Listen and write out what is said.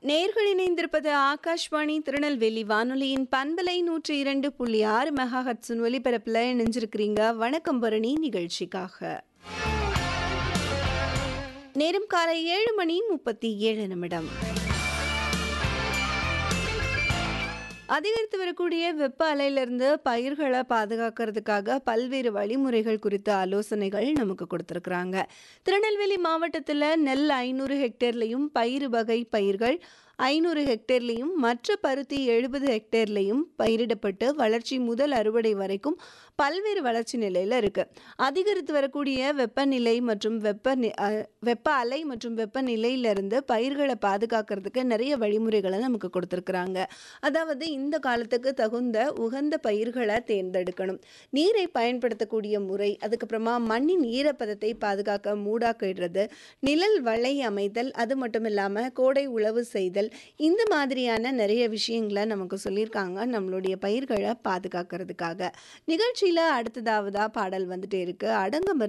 நேர்கள் இணைந்திருப்பது ஆகாஷ்வாணி திருநெல்வேலி வானொலியின் பண்பலை நூற்றி இரண்டு புள்ளி ஆறு மெகாஹட்ஸின் ஒலிபரப்பில் இணைஞ்சிருக்கிறீங்க வணக்கம் பரணி நிகழ்ச்சிக்காக நேரம் காலை ஏழு மணி முப்பத்தி ஏழு நிமிடம் அதிகரித்து வரக்கூடிய வெப்ப அலையிலிருந்து பயிர்களை பாதுகாக்கிறதுக்காக பல்வேறு வழிமுறைகள் குறித்த ஆலோசனைகள் நமக்கு கொடுத்துருக்குறாங்க திருநெல்வேலி மாவட்டத்தில் நெல் ஐநூறு ஹெக்டேர்லையும் பயிர் வகை பயிர்கள் ஐநூறு ஹெக்டேர்லையும் மற்ற பருத்தி எழுபது ஹெக்டேர்லையும் பயிரிடப்பட்டு வளர்ச்சி முதல் அறுவடை வரைக்கும் பல்வேறு வளர்ச்சி நிலையில் இருக்கு அதிகரித்து வரக்கூடிய வெப்பநிலை மற்றும் வெப்ப நி- அ- வெப்ப அலை மற்றும் வெப்பநிலையிலிருந்து பயிர்களை பாதுகாக்கிறதுக்கு நிறைய வழிமுறைகளை நமக்கு கொடுத்துருக்குறாங்க அதாவது இந்த காலத்துக்கு தகுந்த உகந்த பயிர்களை தேர்ந்தெடுக்கணும் நீரை பயன்படுத்தக்கூடிய முறை அதுக்கப்புறமா மண்ணின் ஈரப்பதத்தை பாதுகாக்க மூடாக்கிடுறது நிழல் வலை அமைதல் அது மட்டும் இல்லாமல் கோடை உழவு செய்தல் இந்த மாதிரியான நிறைய விஷயங்களை நமக்கு சொல்லியிருக்காங்க நம்மளுடைய பயிர்களை பாதுகாக்கிறதுக்காக நிகழ்ச்சியில் அடுத்ததாவதா பாடல் வந்துட்டே இருக்கு அடங்க